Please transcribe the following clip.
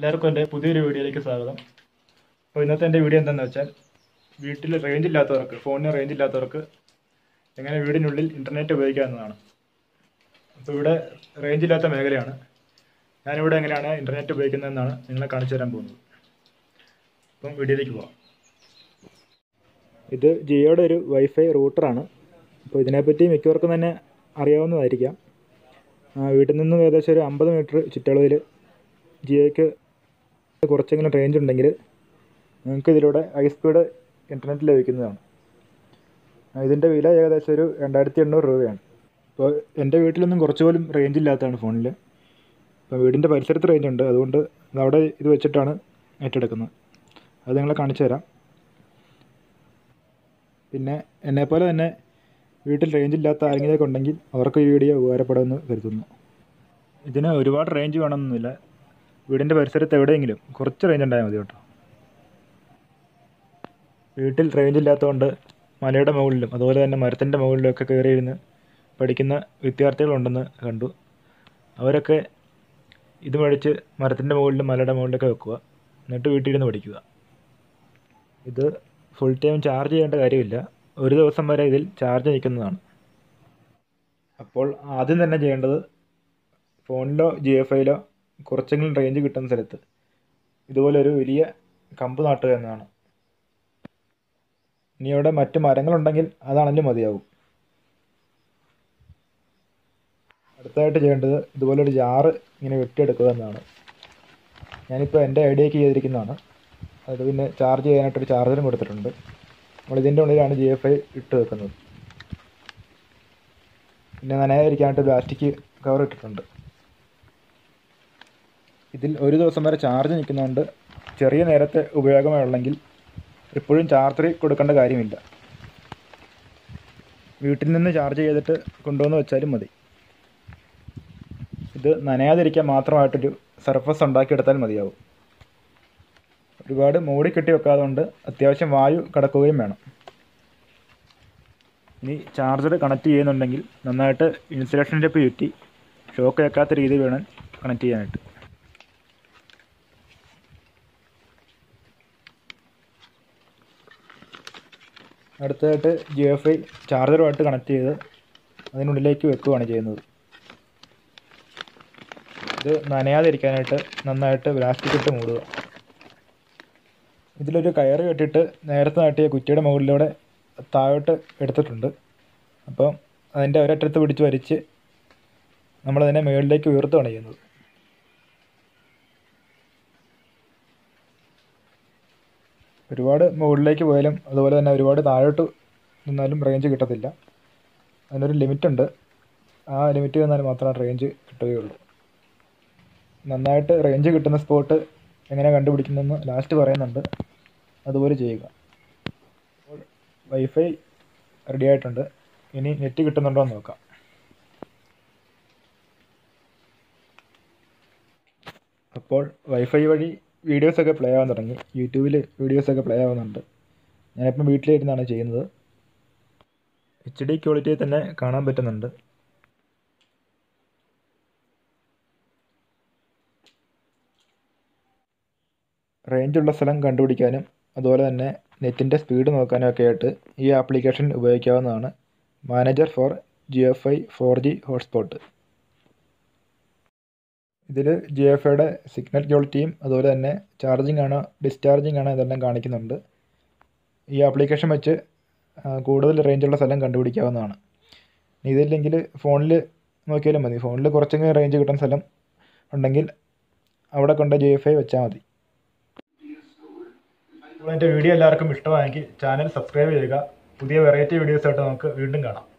എല്ലാവർക്കും എൻ്റെ പുതിയൊരു വീഡിയോയിലേക്ക് സ്വാഗതം അപ്പോൾ ഇന്നത്തെ എൻ്റെ വീഡിയോ എന്താണെന്ന് വെച്ചാൽ വീട്ടിൽ റേഞ്ച് ഇല്ലാത്തവർക്ക് ഫോണിന് റേഞ്ച് ഇല്ലാത്തവർക്ക് എങ്ങനെ വീടിനുള്ളിൽ ഇൻ്റർനെറ്റ് ഉപയോഗിക്കാവുന്നതാണ് അപ്പോൾ ഇവിടെ റേഞ്ച് ഇല്ലാത്ത മേഖലയാണ് ഞാനിവിടെ എങ്ങനെയാണ് ഇൻ്റർനെറ്റ് ഉപയോഗിക്കുന്നതെന്നാണ് നിങ്ങളെ കാണിച്ചു തരാൻ പോകുന്നത് അപ്പം വീഡിയോയിലേക്ക് പോവാം ഇത് ജിയോയുടെ ഒരു വൈഫൈ റൂട്ടറാണ് അപ്പോൾ ഇതിനെപ്പറ്റി മിക്കവർക്കും തന്നെ അറിയാവുന്നതായിരിക്കാം ആ, വീട്ടിൽ നിന്നും ഏകദേശം ഒരു അമ്പത് മീറ്റർ ചുറ്റളവിൽ ജിയോയ്ക്ക് കുറച്ചെങ്കിലും റേഞ്ച് ഉണ്ടെങ്കിൽ നിങ്ങൾക്ക് ഇതിലൂടെ ഹൈ സ്പീഡ് ഇൻ്റർനെറ്റ് ലഭിക്കുന്നതാണ് ആ, ഇതിൻ്റെ വില ഏകദേശം ഒരു രണ്ടായിരത്തി എണ്ണൂറ് രൂപയാണ് അപ്പോൾ എൻ്റെ വീട്ടിലൊന്നും കുറച്ച് പോലും റേഞ്ച് ഇല്ലാത്തതാണ് ഫോണിൽ അപ്പോൾ വീടിൻ്റെ പരിസരത്ത് റേഞ്ച് ഉണ്ട് അതുകൊണ്ട് അവിടെ ഇത് വെച്ചിട്ടാണ് നെറ്റ് എടുക്കുന്നത് അത് നിങ്ങളെ കാണിച്ചു തരാം പിന്നെ എന്നെപ്പോലെ തന്നെ വീട്ടിൽ റേഞ്ച് ഇല്ലാത്ത ആരെങ്കിലുമൊക്കെ ഉണ്ടെങ്കിൽ അവർക്ക് ഈ വീഡിയോ ഉപകാരപ്പെടുമെന്ന് കരുതുന്നു ഇതിന് ഒരുപാട് റേഞ്ച് വേണമെന്നൊന്നുമില്ല വീടിൻ്റെ പരിസരത്ത് എവിടെയെങ്കിലും കുറച്ച് റേഞ്ച് ഉണ്ടായാൽ മതി കേട്ടോ വീട്ടിൽ റേഞ്ച് ഇല്ലാത്തതുകൊണ്ട് മലയുടെ മുകളിലും അതുപോലെ തന്നെ മരത്തിൻ്റെ മുകളിലൊക്കെ കയറിയിരുന്ന് പഠിക്കുന്ന വിദ്യാർത്ഥികളുണ്ടെന്ന് കണ്ടു അവരൊക്കെ ഇത് മേടിച്ച് മരത്തിൻ്റെ മുകളിലും മലയുടെ മുകളിലൊക്കെ വെക്കുക എന്നിട്ട് വീട്ടിലിരുന്ന് പഠിക്കുക ഇത് ഫുൾ ടൈം ചാർജ് ചെയ്യേണ്ട കാര്യമില്ല ഒരു ദിവസം വരെ ഇതിൽ ചാർജ് നിൽക്കുന്നതാണ് അപ്പോൾ ആദ്യം തന്നെ ചെയ്യേണ്ടത് ഫോണിലോ ജി എഫ് ഐയിലോ കുറച്ചെങ്കിലും റേഞ്ച് കിട്ടുന്ന സ്ഥലത്ത് ഇതുപോലെ ഒരു വലിയ കമ്പ് നാട്ടുക എന്നതാണ് ഇനി അവിടെ മറ്റ് മരങ്ങളുണ്ടെങ്കിൽ അതാണെങ്കിലും മതിയാവും അടുത്തതായിട്ട് ചെയ്യേണ്ടത് ഇതുപോലെ ഒരു ജാറ് ഇങ്ങനെ വെട്ടിയെടുക്കുക എന്നതാണ് ഞാനിപ്പോൾ എൻ്റെ ഐഡിയക്ക് ചെയ്തിരിക്കുന്നതാണ് അത് പിന്നെ ചാർജ് ചെയ്യാനായിട്ടൊരു ചാർജറും കൊടുത്തിട്ടുണ്ട് നമ്മൾ ഇതിൻ്റെ ഉള്ളിലാണ് ജി എഫ് ഐ ഇട്ട് വെക്കുന്നത് പിന്നെ നനയാതിരിക്കാനായിട്ട് പ്ലാസ്റ്റിക് കവർ ഇട്ടിട്ടുണ്ട് ഇതിൽ ഒരു ദിവസം വരെ ചാർജ് നിൽക്കുന്നതുകൊണ്ട് ചെറിയ നേരത്തെ ഉപയോഗമേ ഉള്ളെങ്കിൽ എപ്പോഴും ചാർജർ കൊടുക്കേണ്ട കാര്യമില്ല വീട്ടിൽ നിന്ന് ചാർജ് ചെയ്തിട്ട് കൊണ്ടുവന്ന് വെച്ചാലും മതി ഇത് നനയാതിരിക്കാൻ മാത്രമായിട്ടൊരു സർഫസ് ഉണ്ടാക്കിയെടുത്താൽ മതിയാവും ഒരുപാട് മൂടി കെട്ടി വെക്കാതെ കൊണ്ട് അത്യാവശ്യം വായു കടക്കുകയും വേണം ഇനി ചാർജർ കണക്ട് ചെയ്യുന്നുണ്ടെങ്കിൽ നന്നായിട്ട് ഇൻസുലേഷൻ ടെപ്പ് ചുറ്റി ഷോക്ക് വെക്കാത്ത രീതിയിൽ വേണം കണക്ട് ചെയ്യാനായിട്ട് അടുത്തതായിട്ട് ജി എഫ് ഐ ചാർജറുമായിട്ട് കണക്ട് ചെയ്ത് അതിനുള്ളിലേക്ക് വെക്കുകയാണ് ചെയ്യുന്നത് ഇത് നനയാതിരിക്കാനായിട്ട് നന്നായിട്ട് പ്ലാസ്റ്റിക് ഇട്ട് മൂടുക ഇതിലൊരു കയറ് കെട്ടിയിട്ട് നേരത്തെ നാട്ടിയ കുറ്റിയുടെ മുകളിലൂടെ താഴോട്ട് എടുത്തിട്ടുണ്ട് അപ്പോൾ അതിൻ്റെ ഒരറ്റത്ത് പിടിച്ച് വലിച്ച് നമ്മളതിനെ മുകളിലേക്ക് ഉയർത്തുകയാണ് ചെയ്യുന്നത് ഒരുപാട് മുകളിലേക്ക് പോയാലും അതുപോലെ തന്നെ ഒരുപാട് താഴോട്ട് നിന്നാലും റേഞ്ച് കിട്ടത്തില്ല അതിനൊരു ലിമിറ്റുണ്ട് ആ ലിമിറ്റ് വന്നാൽ മാത്രമേ റേഞ്ച് കിട്ടുകയുള്ളൂ നന്നായിട്ട് റേഞ്ച് കിട്ടുന്ന സ്പോട്ട് എങ്ങനെ കണ്ടുപിടിക്കുന്നതെന്ന് ലാസ്റ്റ് പറയുന്നുണ്ട് അതുപോലെ ചെയ്യുക അപ്പോൾ വൈഫൈ റെഡി ആയിട്ടുണ്ട് ഇനി നെറ്റ് കിട്ടുന്നുണ്ടോ എന്ന് നോക്കാം അപ്പോൾ വൈഫൈ വഴി വീഡിയോസൊക്കെ പ്ലേ ആവാൻ തുടങ്ങി യൂട്യൂബിൽ വീഡിയോസൊക്കെ പ്ലേ ആവുന്നുണ്ട് ഞാനിപ്പം വീട്ടിലിരുന്നാണ് ചെയ്യുന്നത് എച്ച് ഡി ക്വാളിറ്റിയിൽ തന്നെ കാണാൻ പറ്റുന്നുണ്ട് റേഞ്ചുള്ള സ്ഥലം കണ്ടുപിടിക്കാനും അതുപോലെ തന്നെ നെറ്റിൻ്റെ സ്പീഡ് നോക്കാനും ഒക്കെ ആയിട്ട് ഈ ആപ്ലിക്കേഷൻ ഉപയോഗിക്കാവുന്നതാണ് manager for G F I four G hotspot ഇതിൽ ജി എഫ് ഐയുടെ സിഗ്നൽ ക്വാളിറ്റിയും അതുപോലെ തന്നെ ചാർജിങ് ആണോ ഡിസ്ചാർജിങ് ആണോ ഇതെല്ലാം കാണിക്കുന്നുണ്ട് ഈ ആപ്ലിക്കേഷൻ വെച്ച് ആ, കൂടുതൽ റേഞ്ചുള്ള സ്ഥലം കണ്ടുപിടിക്കാവുന്നതാണ് ഇതില്ലെങ്കിൽ ഫോണിൽ നോക്കിയാലും മതി ഫോണിൽ കുറച്ചെങ്കിലും റേഞ്ച് കിട്ടുന്ന സ്ഥലം ഉണ്ടെങ്കിൽ അവിടെ കൊണ്ട് ജി എഫ് ഐ വെച്ചാൽ മതി അപ്പോൾ എൻ്റെ വീഡിയോ എല്ലാവർക്കും ഇഷ്ടമായെങ്കിൽ ചാനൽ സബ്സ്ക്രൈബ് ചെയ്യുക പുതിയ വെറൈറ്റി വീഡിയോസായിട്ട് നമുക്ക് വീണ്ടും കാണാം